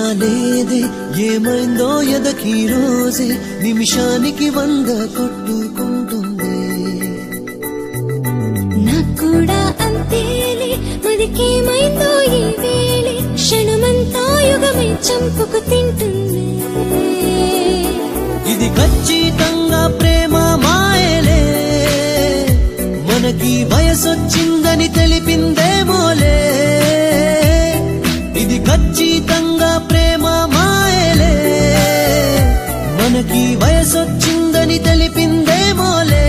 లేదే ఏమైందో ఎదకి రోజే నిమిషానికి వంద కొట్టుకుంటుంది నాకు కూడా అంతేలే మదికేమైందో ఈ వేళే క్షణమంతా యుగమే చంపుకు తింటుంది ఇది ఖచ్చితంగా ప్రేమ మాయలే మనకి వయసొచ్చిందని తెలిపిందేమోలే ఇది ఖచ్చితంగా ప్రేమ మాయలే మనకి వయసొచ్చిందని తెలిపిందేమోలే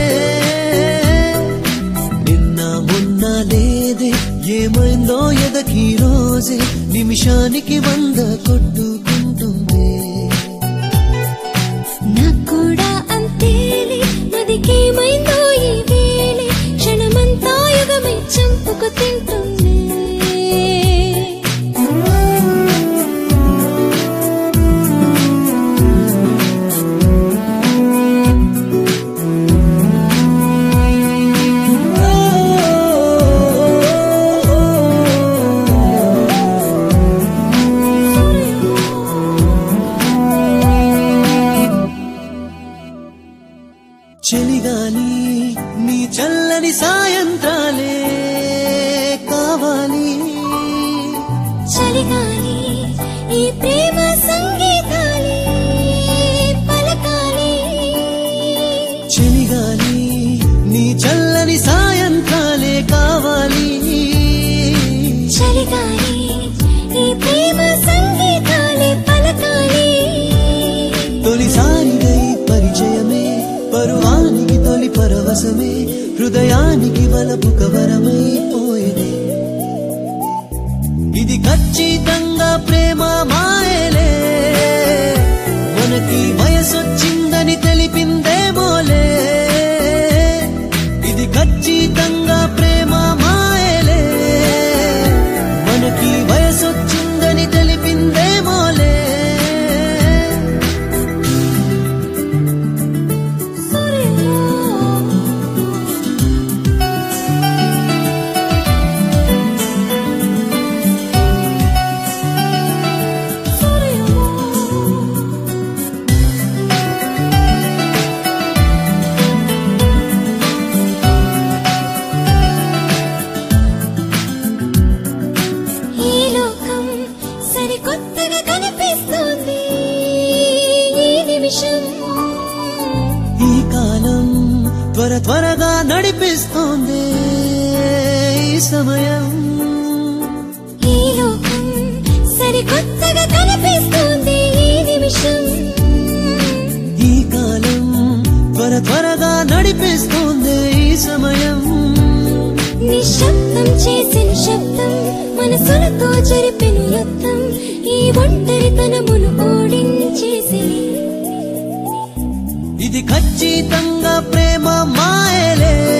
నిన్న మొన్న లేదే ఏమైందో ఎదకి రోజే నిమిషానికి వంద కొట్టుకుంటుంది నాకు కూడా అంతేలే మదికేమైందో ఈ వేళే క్షణమంతా యుగమే చంపుకు తింటుంది చలిగాలి నీ చల్లని సాయంత్రాలే కావాలి చలిగాలి ఈ ప్రేమ సంగీతాలే పలకాలి చలిగాలి నీ చల్లని సాయంత్రాలే కావాలి చలిగాలి ఈ ప్రేమ సంగీతాలే పలకాలి తొలిసారిగా ఈ పరిచయమే పరువానికి తొలి పరవశమే హృదయానికి వలపు కవరమైపోయేనే ఇది ఖచ్చితంగా ప్రేమ మాయలే మనకి వయసొచ్చిందని తెలిపిందేమోలే ఇది ఖచ్చితంగా ప్రేమ మాయలే మనకి వయసొచ్చిందని తెలిపిందేమోలే ఈ లోకం సరికొత్తగా కనిపిస్తుంది ఈ నిమిషం ఈ కాలం త్వర త్వరగా నడిపిస్తోంది ఈ సమయం ఈ లోకం సరికొత్తగా కనిపిస్తుంది ఈ నిమిషం ఈ కాలం త్వర త్వరగా నడిపిస్తోంది ఈ సమయం నిశ్శబ్దం చేసిన శబ్దం మనసులతో జరిపిన యుద్ధం ఈ ఒంటరితనమును ఓడించేసిని ఇది ఖచ్చితంగా ప్రేమ మాయలే